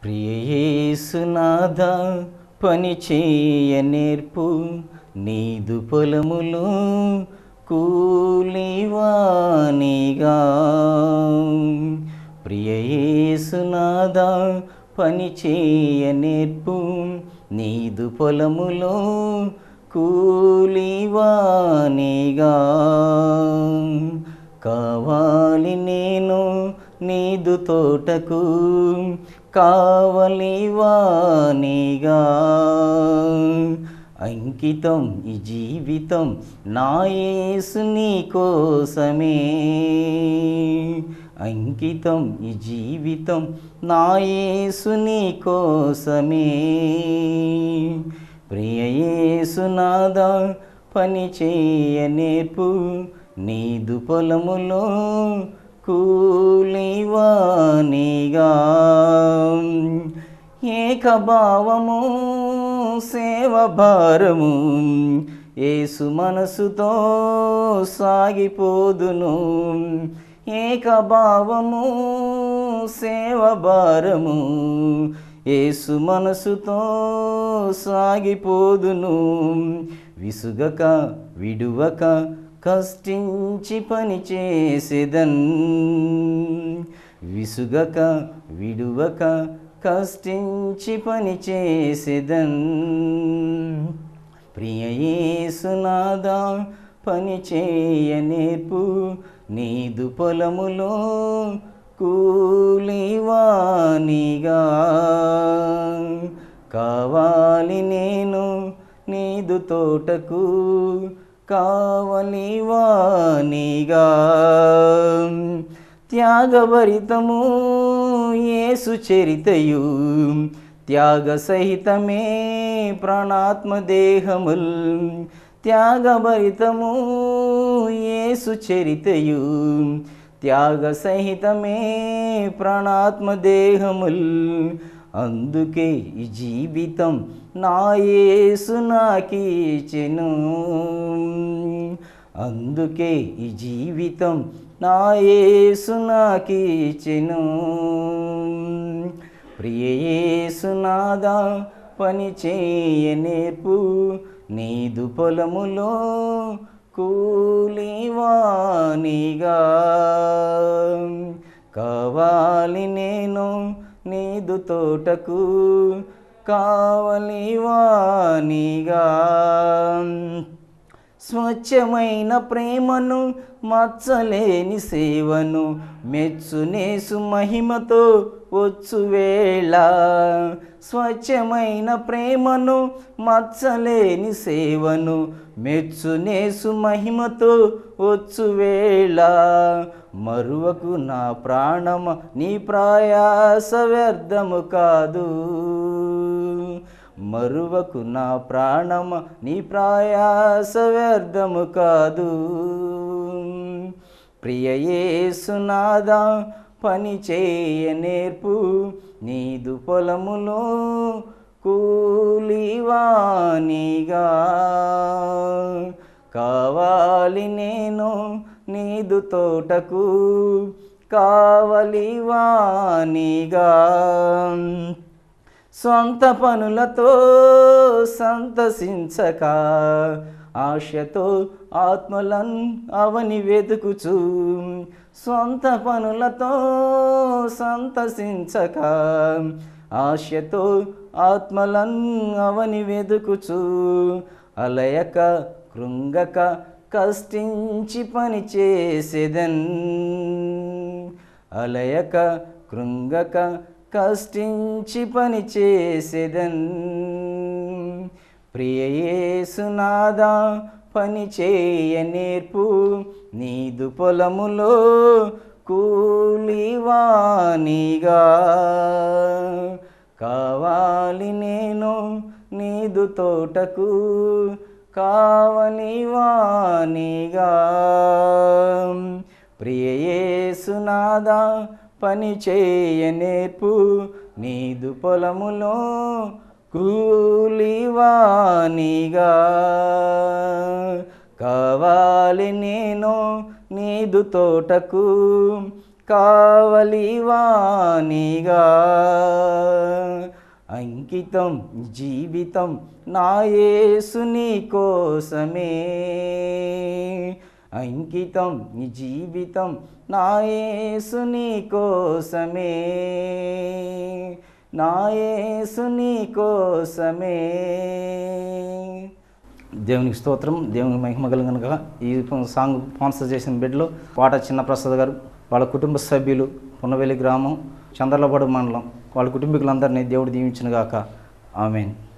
ప్రియయేసునాథ పని చేయ నేర్పు నీదు పొలములో కూలివానిగా ప్రియయేసునాథ పని చేయ నేర్పు నీదు పొలములో కూలివానిగా కావాలి నేను నీదు తోటకు కావలివానిగా అంకితం ఈ జీవితం నా యేసు నీ కోసమే అంకితం ఈ జీవితం నా యేసు నీ కోసమే ప్రియ యేసునాథ పని చేయ నేర్పు నీదు పొలములో కూలివానిగా ఏకభావము సేవ భారము ఏసు మనసుతో సాగిపోదును ఏకభావము సేవ భారము ఏసు మనసుతో సాగిపోదును విసుగక విడువక కష్టించి పని చేసేదన్ విసుగక విడువక కష్టించి పని చేసేదన్ ప్రియయేసునాథ పని చేయ నేర్పు నీదు పొలములో కూలివానిగా కావాలి నేను నీదు తోటకు కావలివానిగా త్యాగభరితము యేసు చరితయు త్యాగ సహితమే ప్రాణాత్మ దేహముల్ త్యాగభరితము యేసు చరితయు త్యాగ సహితమే ప్రాణాత్మ దేహముల్ అందుకే ఈ జీవితం నా యేసు నాకీచెను అందుకే ఈ జీవితం నా యేసు నాకీచెను ప్రియయేసునాథ పని చేయ నేర్పు నీదు పొలములో కూలివానిగా కావాలి నేను నీదు తోటకు కావలివానిగా స్వచ్ఛమైన ప్రేమను మచ్చలేని సేవను మెచ్చునేసు మహిమతో వచ్చు వేళ స్వచ్ఛమైన ప్రేమను మచ్చలేని సేవను మెచ్చునేసు మహిమతో వచ్చు వేళ మరువకు నా ప్రాణమ నీ ప్రయాస వ్యర్థము కాదు మరువకు నా ప్రాణమ నీ ప్రయాస వ్యర్థము కాదు ప్రియయేసునాథ పని చేయ నేర్పు నీదు పొలములో కూలివానిగా కావాలి నేను నీదు తోటకు కావలివానిగా సొంత పనులతో సంతసించక ఆశతో ఆత్మలన్ అవని వెతుకుచు సొంత పనులతో సంతసించక ఆశతో ఆత్మలన్ అవని వెతుకుచు అలయక కృంగక కష్టించి పని చేసేదన్ అలయక కృంగక కష్టించి పని చేసేదన్ ప్రియయేసునాథ పని చేయ నేర్పు నీదు పొలములో కూలివానిగా కావాలి నేను నీదు తోటకు కావలివానిగా ప్రియయేసునాథ పని చేయ నేర్పు నీదు పొలములో కూలివానిగా కావాలి నేను నీదు తోటకు కావలివానిగా అంకితం జీవితం నా యేసు నీ కోసమే అంకితం నీ జీవితం నా యేసు నీ కోసమే నా యేసు నీ కోసమే దేవునికి స్తోత్రం దేవునికి మహిమ కనుక ఈ సాంగ్ స్పాన్సర్ చేసిన బిడ్డలు పాట చిన్నప్రసాద్ గారు వాళ్ళ కుటుంబ సభ్యులు పున్నవెల్లి గ్రామం చంద్రలపాడు మండలం వాళ్ళ కుటుంబీకులందరినీ దేవుడు దీవించిన గాక ఆమెన్